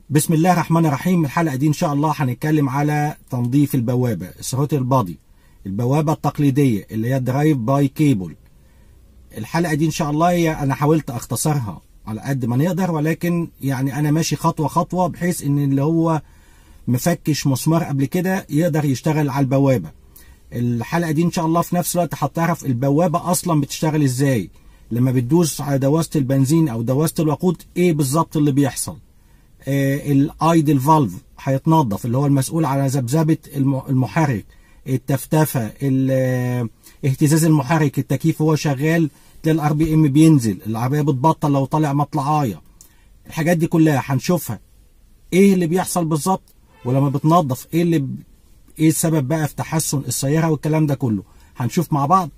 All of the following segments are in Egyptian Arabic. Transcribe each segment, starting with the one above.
بسم الله الرحمن الرحيم الحلقة دي إن شاء الله هنتكلم على تنظيف البوابة الثروتل بادي البوابة التقليدية اللي هي درايف باي كيبل الحلقة دي إن شاء الله هي أنا حاولت أختصرها على قد ما نقدر ولكن يعني أنا ماشي خطوة خطوة بحيث إن اللي هو مفكش مسمار قبل كده يقدر يشتغل على البوابة الحلقة دي إن شاء الله في نفس الوقت هتعرف البوابة أصلا بتشتغل إزاي لما بتدوس على دواسة البنزين أو دواسة الوقود إيه بالظبط اللي بيحصل آه الايدل فالف هيتنظف اللي هو المسؤول على ذبذبه المحرك التفتفه اهتزاز المحرك التكييف وهو شغال تلاقي الار بي ام بينزل العربيه بتبطل لو طالع مطلعايه الحاجات دي كلها هنشوفها ايه اللي بيحصل بالظبط ولما بتنظف ايه اللي ب... ايه السبب بقى في تحسن السياره والكلام ده كله هنشوف مع بعض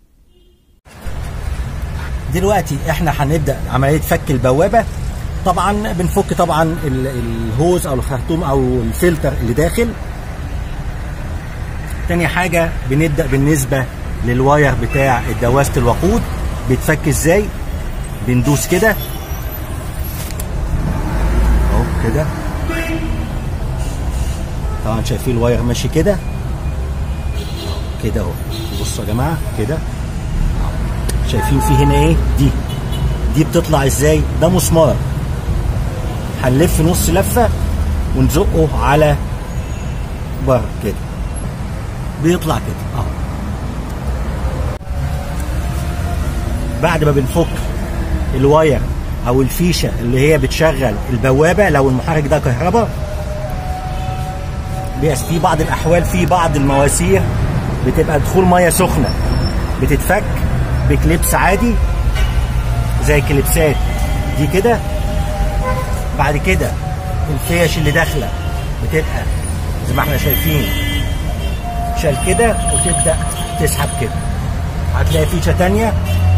دلوقتي احنا هنبدا عمليه فك البوابه طبعا بنفك طبعا الهوز او الخرطوم او الفلتر اللي داخل تاني حاجة بنبدأ بالنسبة للواير بتاع دواسة الوقود بيتفك ازاي بندوس كده اهو كده طبعا شايفين الواير ماشي كده كده اهو بصوا يا جماعة كده شايفين في هنا ايه دي دي بتطلع ازاي ده مسمار هنلف نص لفه ونزقه على بره كده بيطلع كده اهو بعد ما بنفك الواير او الفيشه اللي هي بتشغل البوابه لو المحرك ده كهرباء بيبقى في بعض الاحوال في بعض المواسير بتبقى دخول ميه سخنه بتتفك بكليبس عادي زي كليبسات دي كده بعد كده الفيش اللي داخله بتبقى زي ما احنا شايفين شال كده وتبدا تسحب كده هتلاقي فيشه تانية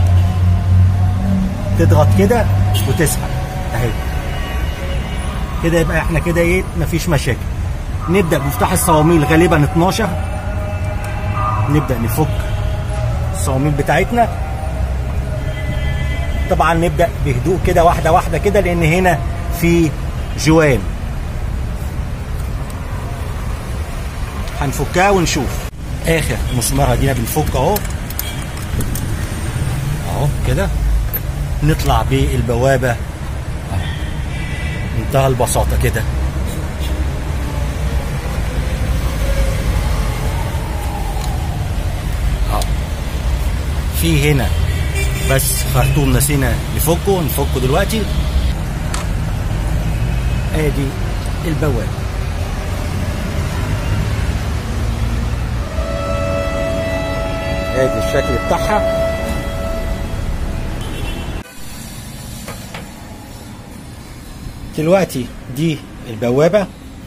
تضغط كده وتسحب اهي كده يبقى احنا كده ايه مفيش مشاكل نبدا بمفتاح الصواميل غالبا 12 نبدا نفك الصواميل بتاعتنا طبعا نبدا بهدوء كده واحده واحده كده لان هنا في جوان هنفكها ونشوف اخر مسمار دينا بنفك اهو اهو كده نطلع بالبوابه منتهى البساطه كده اهو في هنا بس خرطوم نسينا نفكه نفكه دلوقتي ادي البوابه ادي الشكل بتاعها دلوقتي دي البوابه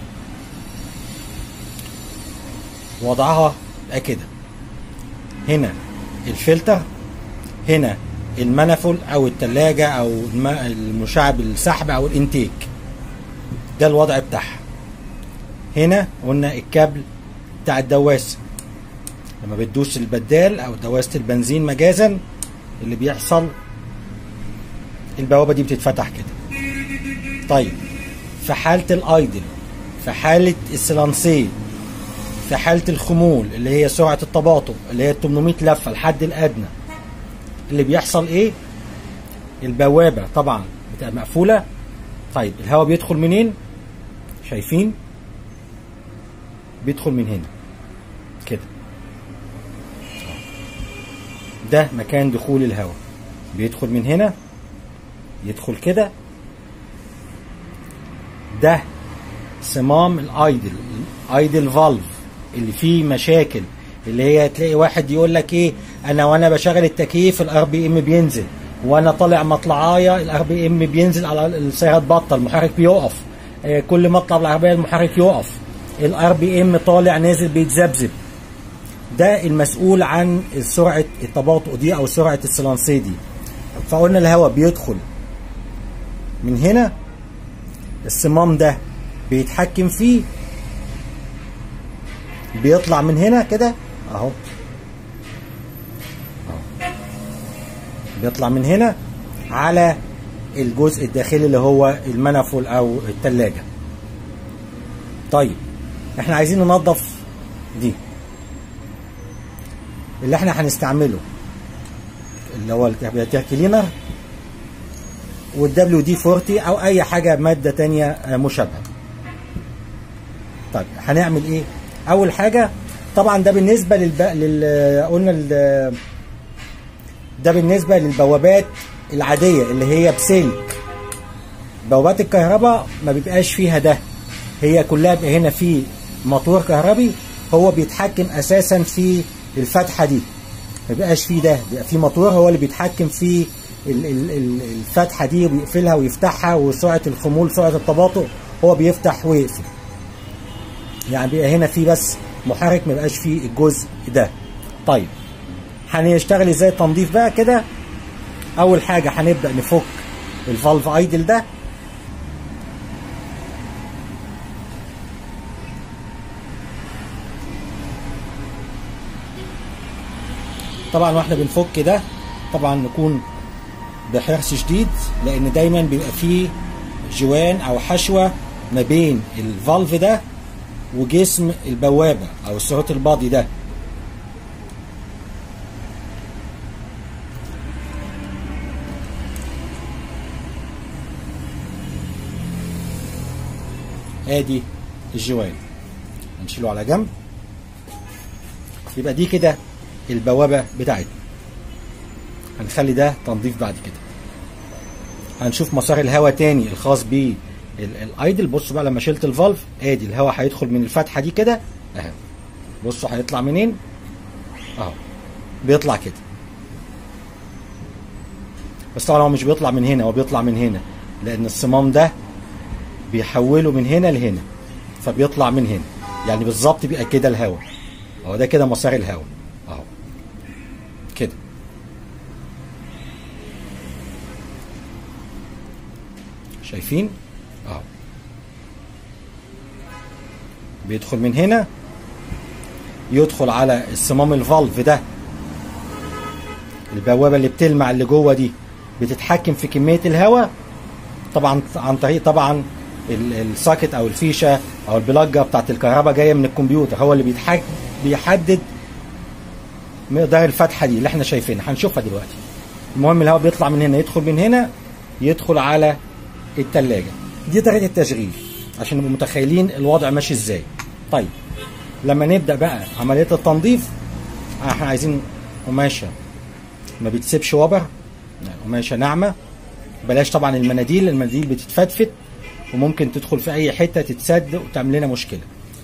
وضعها بقى كده هنا الفلتر هنا المنفل او التلاجة او المشعب السحب او الانتيك ده الوضع بتاعها هنا قلنا الكابل بتاع الدواسه لما بتدوس البدال او دواسه البنزين مجازا اللي بيحصل البوابه دي بتتفتح كده طيب في حاله الايدل في حاله السلانسيه في حاله الخمول اللي هي سرعه التباطؤ اللي هي 800 لفه الحد الادنى اللي بيحصل ايه البوابه طبعا بتبقى مقفوله طيب الهواء بيدخل منين شايفين بيدخل من هنا كده ده مكان دخول الهواء بيدخل من هنا يدخل كده ده صمام الايدل الايدل فالف اللي فيه مشاكل اللي هي تلاقي واحد يقول لك ايه انا وانا بشغل التكييف الار بي ام بينزل وانا طالع مطلعايه الار بي ام بينزل على السياره تبطل المحرك بيقف كل ما اطلع بالعربيه المحرك يقف الار بي ام طالع نازل بيتذبذب ده المسؤول عن سرعه التباطؤ دي او سرعه السلانسيه دي فقلنا الهواء بيدخل من هنا الصمام ده بيتحكم فيه بيطلع من هنا كده اهو بيطلع من هنا على الجزء الداخلي اللي هو المنفل او الثلاجه طيب احنا عايزين ننظف دي اللي احنا هنستعمله اللي هو الكربيراتير كلينر والدبليو دي 40 او اي حاجه ماده تانية مشابهه طيب هنعمل ايه اول حاجه طبعا ده بالنسبه للب... لل قلنا ال... ده بالنسبه للبوابات العاديه اللي هي بسلك بوابات الكهرباء ما بيبقاش فيها ده هي كلها بيبقى هنا في موتور كهربي هو بيتحكم اساسا في الفتحه دي ما بيبقاش فيه ده بيبقى في موتور هو اللي بيتحكم في ال- ال- ال- الفتحه دي وبيقفلها ويفتحها وسرعه الخمول سرعه التباطؤ هو بيفتح ويقفل يعني بيبقى هنا في بس محرك ما بيبقاش فيه الجزء ده طيب هنشتغل ازاي تنظيف بقى كده اول حاجه هنبدا نفك الفالف ايدل ده طبعا واحنا بنفك ده طبعا نكون بحرص شديد لان دايما بيبقى فيه جوان او حشوه ما بين الفالف ده وجسم البوابه او السروت البادي ده ادي الجوان هنشيله على جنب يبقى دي كده البوابه بتاعتنا هنخلي ده تنظيف بعد كده هنشوف مسار الهواء تاني الخاص بيه الايدل بصوا بقى لما شلت الفالف ادي الهواء هيدخل من الفتحه دي كده اهو بصوا هيطلع منين اهو بيطلع كده بس طبعا هو مش بيطلع من هنا هو بيطلع من هنا لان الصمام ده بيحوله من هنا لهنا فبيطلع من هنا يعني بالظبط بيبقى كده الهواء اهو ده كده مسار الهواء اهو كده شايفين اهو بيدخل من هنا يدخل على الصمام الفالف ده البوابه اللي بتلمع اللي جوه دي بتتحكم في كميه الهواء طبعا عن طريق طبعا ال- الساكت او الفيشه او البلاجه بتاعت الكهرباء جايه من الكمبيوتر هو اللي بيتحك بيحدد مقدار الفتحه دي اللي احنا شايفينها هنشوفها دلوقتي المهم الهواء بيطلع من هنا يدخل من هنا يدخل على التلاجة دي طريقه التشغيل عشان نبقوا متخيلين الوضع ماشي ازاي طيب لما نبدا بقى عمليه التنظيف احنا عايزين قماشه ما بتسيبش وبر قماشه ناعمه بلاش طبعا المناديل المناديل بتتفتفت وممكن تدخل في اي حته تتسد وتعمل لنا مشكله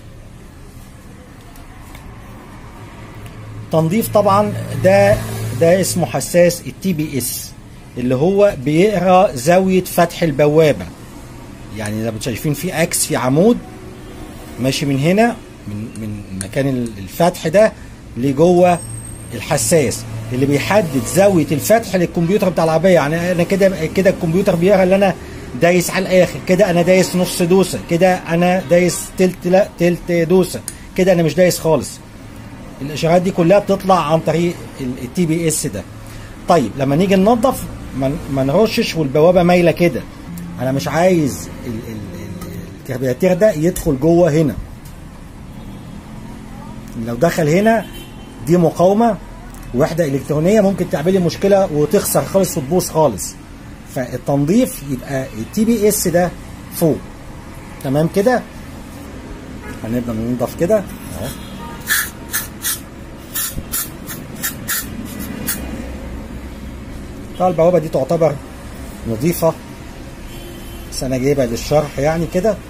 تنظيف طبعا ده ده اسمه حساس التي بي اس اللي هو بيقرا زاويه فتح البوابه يعني زي ما انتم شايفين في اكس في عمود ماشي من هنا من من مكان الفتح ده لجوه الحساس اللي بيحدد زاويه الفتح للكمبيوتر بتاع العربيه يعني انا كده كده الكمبيوتر بيقرا اللي انا دايس على الاخر كده انا دايس نص دوسه كده انا دايس تلت لا تلت دوسه كده انا مش دايس خالص الاشارات دي كلها بتطلع عن طريق التي بي اس ده طيب لما نيجي ننظف ما ما نرشش والبوابه مايله كده انا مش عايز ال- ال- ال- الكربيراتير ده يدخل جوه هنا لو دخل هنا دي مقاومه وحده الكترونيه ممكن تعمل لي مشكله وتخسر خالص وتبوظ خالص فالتنظيف يبقى التي بي اس ده فوق تمام كده هنبدا ننضف كده اهو طبعا البوابه دي تعتبر نظيفه بس انا جايبها للشرح يعني كده أهو.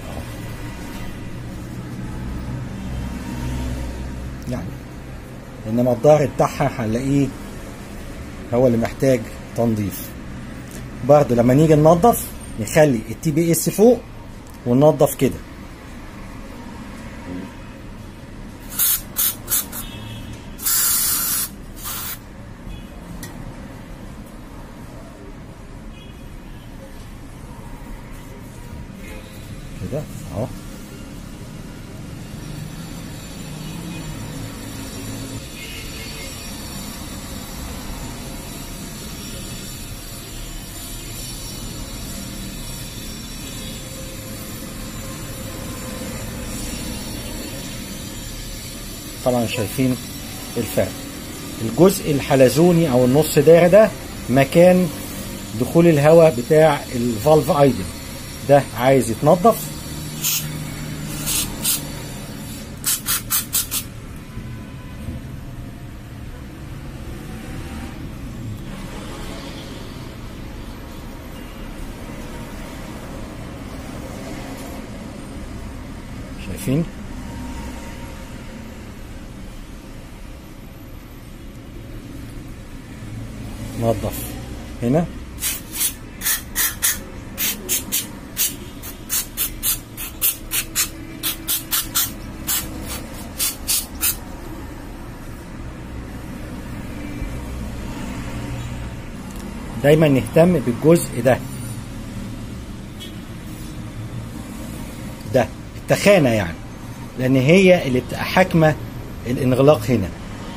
يعني انما الظهر بتاعها هنلاقيه هو اللي محتاج تنظيف برضه لما نيجي ننظف نخلي التي بي اس فوق وننظف كده كده اهو طبعا شايفين الفرق الجزء الحلزوني او النص دايره ده مكان دخول الهواء بتاع الفالف ايدل ده عايز يتنظف شايفين نظف هنا دايما نهتم بالجزء ده ده التخانة يعني لأن هي اللي بتبقى حاكمة الانغلاق هنا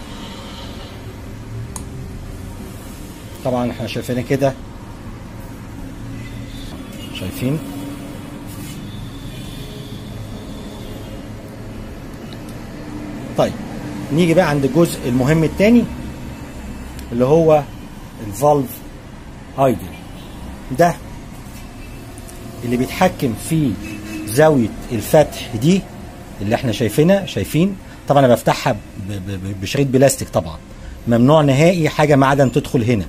طبعا احنا شايفينها كده شايفين طيب نيجي بقى عند الجزء المهم الثاني اللي هو الفالف ايدل ده اللي بيتحكم في زاوية الفتح دي اللي احنا شايفينها شايفين طبعا انا بفتحها ب- ب- ب- بشريط بلاستيك طبعا ممنوع نهائي حاجة معدن تدخل هنا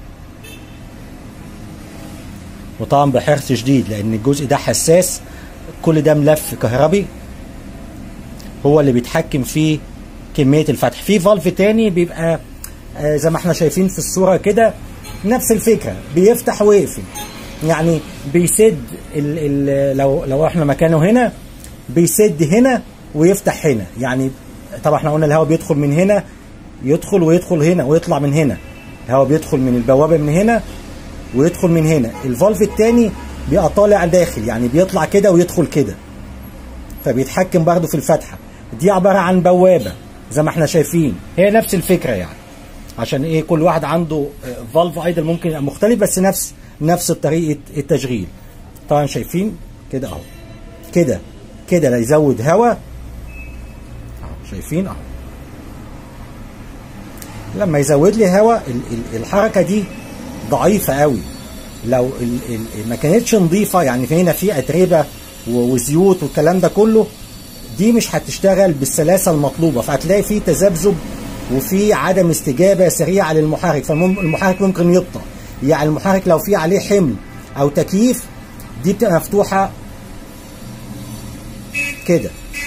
وطبعا بحرص شديد لان الجزء ده حساس كل ده ملف كهربي هو اللي بيتحكم في كمية الفتح في فالف تاني بيبقى آه، زي ما احنا شايفين في الصورة كده نفس الفكرة بيفتح ويقفل يعني بيسد ال ال لو لو احنا مكانه هنا بيسد هنا ويفتح هنا يعني طبعا احنا قلنا الهواء بيدخل من هنا يدخل ويدخل هنا ويطلع من هنا الهواء بيدخل من البوابة من هنا ويدخل من هنا الفالف التاني بيبقى طالع داخل يعني بيطلع كده ويدخل كده فبيتحكم برضه في الفتحة دي عبارة عن بوابة زي ما احنا شايفين هي نفس الفكرة يعني عشان ايه كل واحد عنده فالف ايدل ممكن يبقى مختلف بس نفس نفس طريقة التشغيل طبعا شايفين كده اهو كده كده لا يزود هواء اهو شايفين اهو لما يزود لي هواء ال- ال- الحركة دي ضعيفة قوي لو ال- ال- ما كانتش نظيفة يعني في هنا في أتربة و- وزيوت والكلام ده كله دي مش هتشتغل بالسلاسة المطلوبة فهتلاقي في تذبذب وفي عدم استجابة سريعة للمحرك فالمحرك ممكن يبطأ يعني المحرك لو في عليه حمل أو تكييف دي بتبقى مفتوحة كده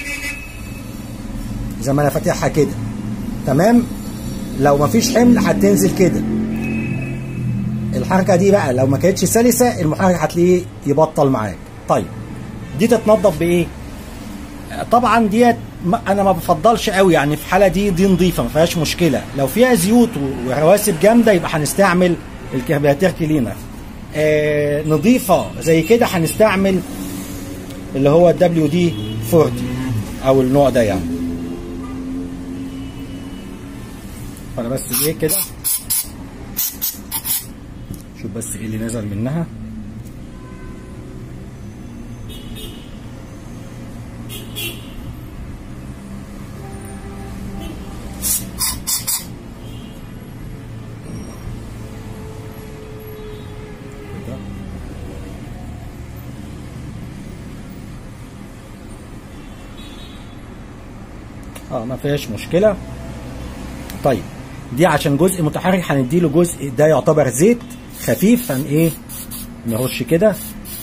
زي ما أنا فاتحها كده تمام لو مفيش حمل هتنزل كده الحركه دي بقى لو ما كانتش سلسه المحرك هتلاقيه يبطل معاك طيب دي تتنضف بايه طبعا ديت ما- انا ما بفضلش قوي يعني في الحاله دي دي نظيفه ما فيهاش مشكله لو فيها زيوت و- ورواسب جامده يبقى هنستعمل الكربياتير كلينر آه نظيفه زي كده هنستعمل اللي هو الدبليو دي 40 او النوع ده يعني فانا بس ايه كده شوف بس ايه اللي نزل منها كده. اه ما فيهاش مشكله طيب دي عشان جزء متحرك هنديله جزء ده يعتبر زيت خفيف فن ايه نرش كده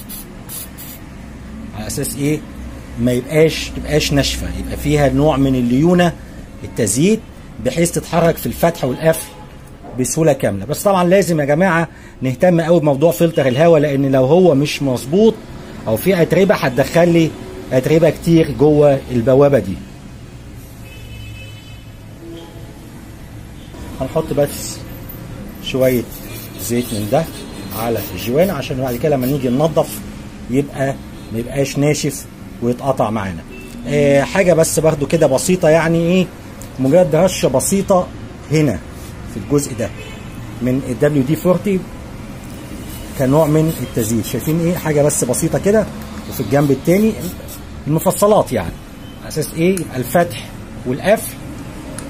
على اساس ايه ما يبقاش تبقاش ناشفه يبقى فيها نوع من الليونه التزييت بحيث تتحرك في الفتح والقفل بسهوله كامله بس طبعا لازم يا جماعه نهتم قوي بموضوع فلتر الهواء لان لو هو مش مظبوط او في اتربه هتدخل لي اتربه كتير جوه البوابه دي هنحط بس شوية زيت من ده على الجوان عشان بعد كده لما نيجي ننضف يبقى ما يبقاش ناشف ويتقطع معانا آه حاجة بس برضو كده بسيطة يعني ايه مجرد رشة بسيطة هنا في الجزء ده من الدبليو دي 40 كنوع من التزييت شايفين ايه حاجة بس بسيطة كده وفي الجنب التاني المفصلات يعني على اساس ايه يبقى الفتح والقفل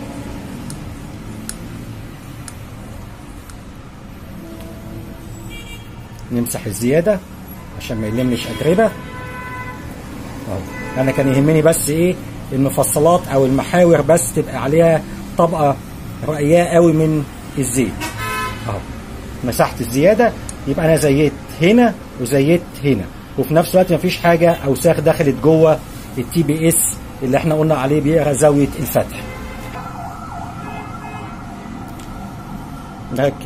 نمسح الزياده عشان ما يلمش اتربه اهو انا كان يهمني بس ايه المفصلات او المحاور بس تبقى عليها طبقه رقيقه قوي من الزيت اهو مسحت الزياده يبقى انا زيت هنا وزيت هنا وفي نفس الوقت مفيش حاجه اوساخ دخلت جوه التي بي اس اللي احنا قلنا عليه بيقرا زاويه الفتح نركب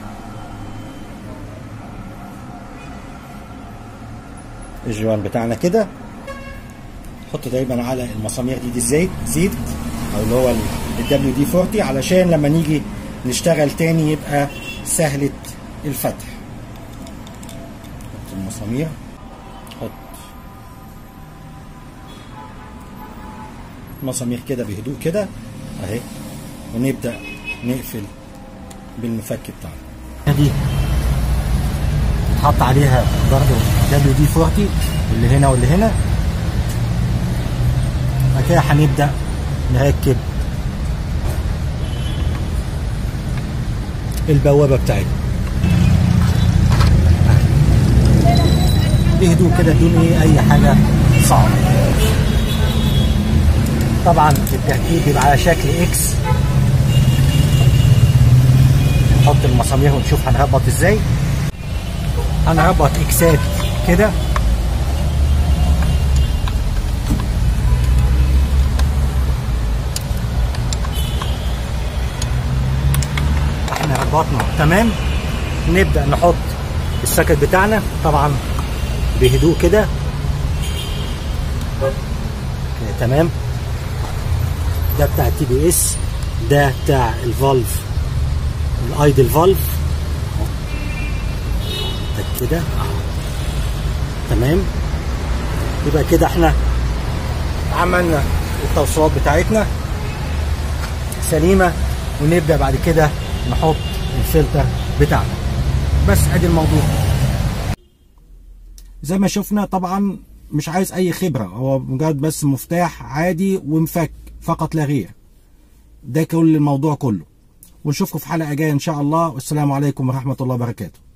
الجوان بتاعنا كده نحط دايما على المسامير دي, دي الزيت زيت او اللي هو الدبليو دي 40 علشان لما نيجي نشتغل تاني يبقى سهلة الفتح نحط المسامير نحط مسامير كده بهدوء كده اهي ونبدأ نقفل بالمفك بتاعنا دي يتحط عليها برضه دبليو دي 40 اللي هنا واللي هنا بعد كده هنبدأ نركب البوابة بتاعتنا بهدوء كده بدون ايه اي حاجة صعبة طبعا التركيب بيبقى على شكل اكس نحط المسامير ونشوف هنربط ازاي هنربط اكسات كده احنا ربطنا تمام نبدا نحط السكت بتاعنا طبعا بهدوء كده كده تمام ده بتاع التي بي اس ده بتاع الفالف الايدل فالف ده كده تمام يبقى كده احنا عملنا التوصيلات بتاعتنا سليمه ونبدا بعد كده نحط الفلتر بتاعنا بس ادي الموضوع زي ما شفنا طبعا مش عايز اي خبره هو مجرد بس مفتاح عادي ومفك فقط لا غير ده كل الموضوع كله ونشوفكم في حلقه جايه ان شاء الله والسلام عليكم ورحمه الله وبركاته